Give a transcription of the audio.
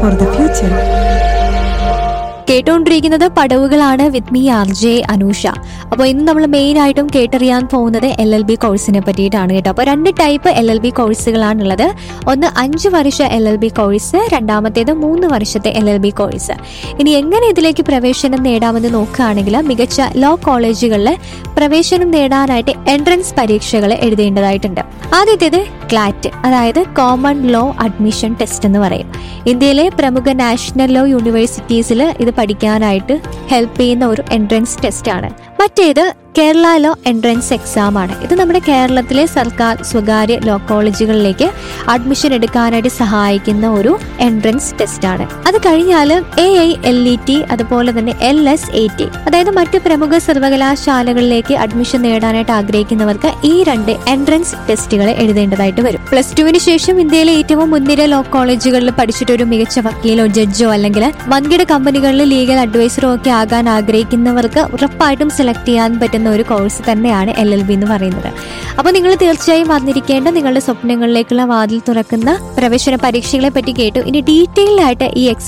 for the future. കേട്ടുകൊണ്ടിരിക്കുന്നത് പടവുകളാണ് with me R J Anusha അപ്പോൾ ഇന്ന് നമ്മൾ മെയിൻ ആയിട്ടും കേട്ടറിയാൻ പോകുന്നത് എൽ എൽ ബി കോഴ്സിനെ പറ്റിയിട്ടാണ് കേട്ടോ അപ്പോൾ രണ്ട് ടൈപ്പ് എൽ എൽ ബി കോഴ്സുകളാണുള്ളത് ഒന്ന് അഞ്ച് വർഷ എൽ എൽ ബി കോഴ്സ് രണ്ടാമത്തേത് മൂന്ന് വർഷത്തെ എൽ എൽ ബി കോഴ്സ് ഇനി എങ്ങനെ ഇതിലേക്ക് പ്രവേശനം നേടാമെന്ന് നോക്കുകയാണെങ്കിൽ മികച്ച ലോ കോളേജുകളിൽ പ്രവേശനം നേടാനായിട്ട് എൻട്രൻസ് പരീക്ഷകൾ എഴുതേണ്ടതായിട്ടുണ്ട് ആദ്യത്തേത് ക്ലാറ്റ് അതായത് കോമൺ ലോ അഡ്മിഷൻ ടെസ്റ്റ് എന്ന് പറയും ഇന്ത്യയിലെ പ്രമുഖ നാഷണൽ ലോ യൂണിവേഴ്സിറ്റീസിൽ ഇത് പഠിക്കാനായിട്ട് ഹെൽപ്പ് ചെയ്യുന്ന ഒരു എൻട്രൻസ് ടെസ്റ്റ് ആണ് മറ്റേത് കേരള ലോ എൻട്രൻസ് എക്സാം ആണ് ഇത് നമ്മുടെ കേരളത്തിലെ സർക്കാർ സ്വകാര്യ ലോ കോളേജുകളിലേക്ക് അഡ്മിഷൻ എടുക്കാനായിട്ട് സഹായിക്കുന്ന ഒരു എൻട്രൻസ് ടെസ്റ്റ് ആണ് അത് കഴിഞ്ഞാൽ A I L E T അതുപോലെ തന്നെ എൽ എസ് എ ടി അതായത് മറ്റ് പ്രമുഖ സർവകലാശാലകളിലേക്ക് അഡ്മിഷൻ നേടാനായിട്ട് ആഗ്രഹിക്കുന്നവർക്ക് ഈ രണ്ട് എൻട്രൻസ് ടെസ്റ്റുകൾ എഴുതേണ്ടതായിട്ട് വരും പ്ലസ് ടുവിന് ശേഷം ഇന്ത്യയിലെ ഏറ്റവും മുൻനിര ലോ കോളേജുകളിൽ പഠിച്ചിട്ട് ഒരു മികച്ച വക്കീലോ ജഡ്ജോ അല്ലെങ്കിൽ വൻകിട കമ്പനികളിൽ ലീഗൽ അഡ്വൈസറോ ഒക്കെ ആകാൻ ആഗ്രഹിക്കുന്നവർക്ക് ഉറപ്പായിട്ടും സെലക്ട് ചെയ്യാൻ പറ്റുന്ന ഒരു കോഴ്സ് തന്നെയാണ് എൽ എൽ ബി എന്ന് പറയുന്നത് അപ്പോൾ നിങ്ങൾ തീർച്ചയായും വന്നിരിക്കേണ്ട നിങ്ങളുടെ സ്വപ്നങ്ങളിലേക്കുള്ള വാതിൽ തുറക്കുന്ന പ്രവേശന പരീക്ഷകളെ പറ്റി കേട്ടു ഇനി ഡീറ്റെയിൽ ആയിട്ട് ഈ എക്സാം